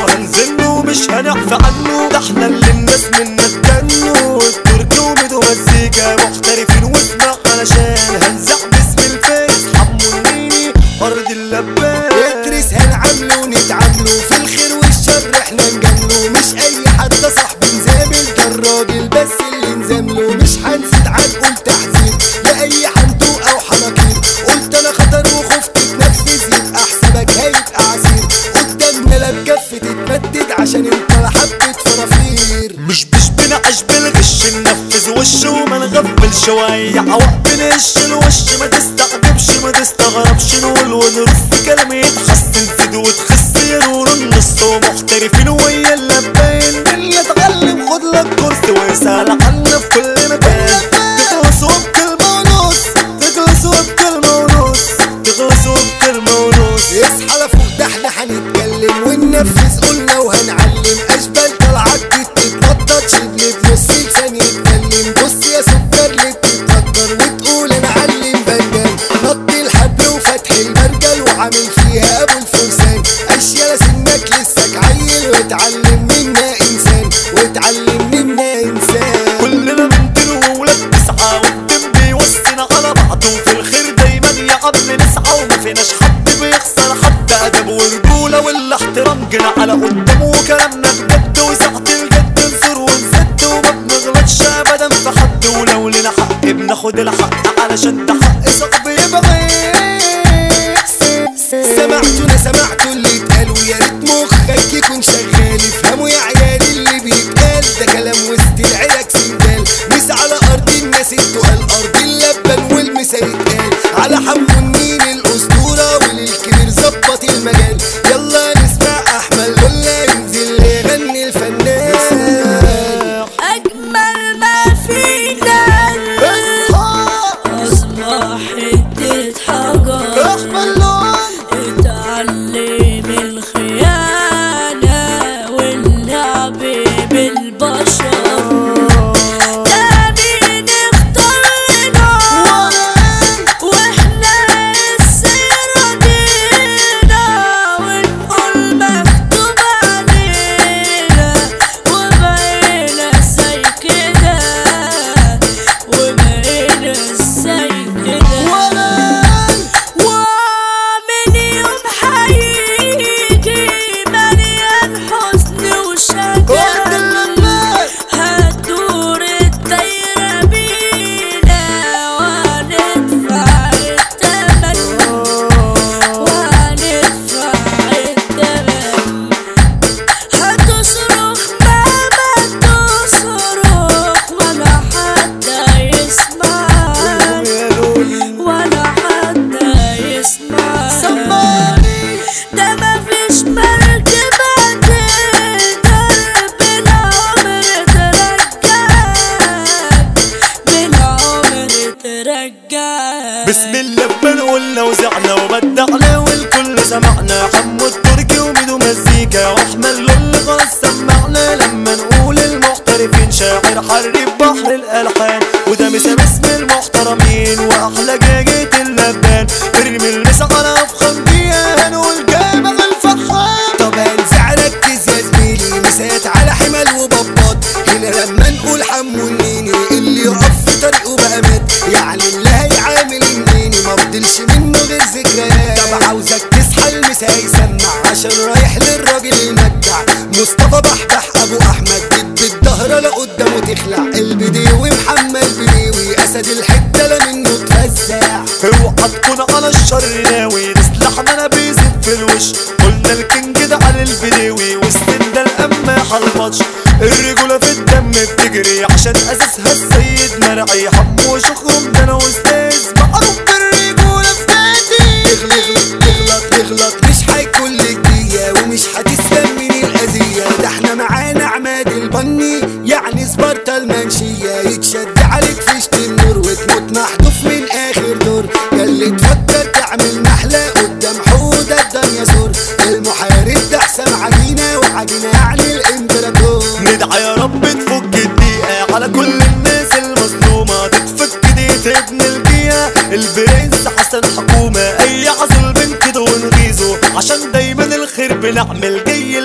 وهنزله ومش هنعفى عنه ده احنا اللي الناس منا اتجنوا الترك وميدو مزيكا محترفين واسمع علشان هنزع باسم الفيس حمو النيني ارض اللبان ادرس هنعمله ونتعامله في الخير والشر احنا نجامله مش اي حد صاحبي نزامل ده الراجل بس اللي نزامله مش هنزيد عن قول تحذير لاي حنتوق او حناكير قلت انا خطر وخفت تنفذ يبقى حسابك هيبقى عسير قدامنا لا بكفة تتمدد عشان انت لا حبة فرافير مش مش بنعش بالغش ننفذ وش وما نغفل شوية عوق بنش الوش ما تستعجبش ما تستغربش نقول ونرص كلام يتحسن زيد وتخس ينور النص ومحترفين ويا اللبان اللي اتعلم خد لك كورس ويسأل عنا في كل مكان تخلصوا بكلمة ونص تخلصوا بكلمة ونص تخلصوا بكلمة ونص اصحى لفوق ده احنا هنتكلم وننفذ قلنا وهنعلم اشبال طلعت بتتنطط شبل بنص لسان يتكلم بص يا سكر اللي بتتقدر وتقول انا علم بنجان نط الحبل وفتح المرجل وعامل فيها ابو الفرسان اشياء سنك لسك عيل واتعلم منا انسان واتعلم منا انسان كلنا بنطير وولاد تسعة والدم بيوصينا على بعضه في الخير دايما يا عم نسعى وما فيناش حد بيخسر حد أدب ورجولة والاحترام جينا على قدام وكلامنا بجد وساعة الجد نصر ونسد وما بنغلطش أبدا في حد ولو لنا حق بناخد الحق علشان ده حق صعب يبقى سمعتوا انا سمعتوا اللي اتقال ويا ريت مخك يكون شغال افهموا يا عيال اللي بيتقال ده كلام وسط العيلك سندال مس على ارض الناس التقال ارض اللبن والمسا يتقال على حمو النيل الاسطوره وللكبير ظبط المجال يلا نسمع احمد ولا ينزل يغني الفنان أجمل ما فينا أصبح حتة حجر احمد لون اتعلم الخيانة واللعب بالبشر تاني نختارنا واحنا السيرة دينا ونقول مكتوب علينا وبقينا زي كده وبقينا زي كده ومن يوم هيجي مليان حزن وشجن هتدور الدايرة بينا وهندفع التمن وهندفع التمن هتصرخ مهما تصرخ ولا حد يسمعك ولا حد يسمع ده مفيش مركبة تقدر بالعمر ترجعك بالعمر ترجعك بسم الله بنقولنا وزعنا وبدعنا والكل سمعنا حمو التركي وميدو مزيكا واحمد لول خلاص سمعنا لما نقول المحترفين شاعر حريف بحر الالحان وده مسا باسم المحترمين واحلى جاجة اللبان ارمي المسا على افخم بيها هنقول جامع الفحام طب هنزع ركز يا زميلي مسات على حمل وبطاط هنا لما نقول حمو النيني اللي يقف في طريقه بقى مات يعني اللي هيعامل النيني ما فضلش منه غير ذكريات طب عاوزك تصحى المسا يسمع عشان رايح للراجل المجدع مصطفى بحبح ابو احمد دب الظهر لقدامه تخلع البديوي محمد بديوي اسد الحته لا منه تفزع اوعى تكون على الشر ناوي نسلحنا انا بيزيد في الوش قلنا الكينج ده على البداوي والسن ده القماح على الماتش الرجولة في الدم بتجري عشان اساسها السيد مرعي حمو شخرم ده انا استاذ معروف بالرجولة في نادي تغلط تغلط تغلط مش هيكون لك دية ومش هتسلم من الأذية ده احنا معانا عماد البني يعني سبارتا المنشية يتشد عليك فيشت النور وتموت محذوف من آخر دور ياللي تفكر تعمل نحلة قدام حودة الدنيا زور المحارب ده حسام عجينة وعجينة يعني الامبراطور ندعي يا رب تفك الدقيقة على كل الناس المظلومة تتفك دقيقة ابن الجية البرنس حسن حكومة أي عزل من كده ونغيظه عشان دايما الخير بنعمل جاي المسا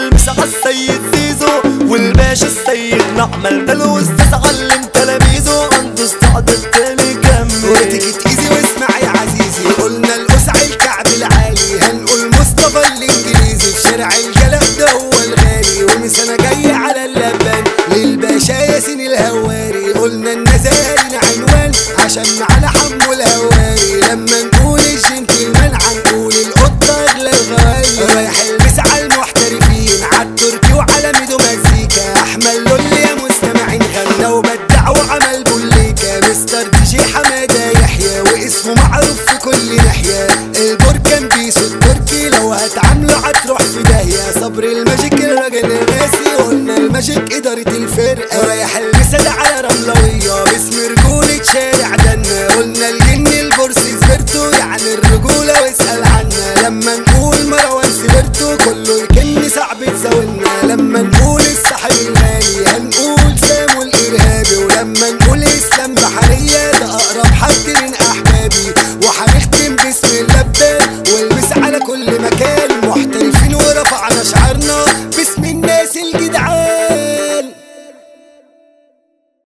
السيد زيزو والباشا السيد نعمل دلو استاذ علم تلاميذه عنده استعداد تاني كمل وتيجي تيجي واسمع يا عزيزي قلنا القسع الكعب العالي هنقول مصطفى الانجليزي في شارع الجلق ده هو الغالي ومسنا جاي على اللبان للباشا ياسين الهواري قلنا النزاهين عنوان عشان معانا حمو الهواري لما نقول الجنتلمان هنقول القطة اغلى الغوالي رايح المس على المحترفين عالتركي وعلى ميدو مزيكا احمد لولي يا مستمعين غنى وبدع وعمل بوليكا مستر دي جي حماده يحيى واسمه معروف في كل ناحيه البركان بيسو التركي لو هتعامله هتروح في داهيه صبر الماجيك الراجل الراسي قلنا الماجيك اداره الفرقه رايح المسد على رملويه باسم رجوله شارع دنا قلنا الجن البورس سبرتو يعني الرجوله واسال عنا لما نقول مروان سبرتو كله يكن صعب تزاولنا لما نقول الصاحب الغالي هنقول سامو الارهابي ولما نقول اسلام بحريه ده اقرب حد من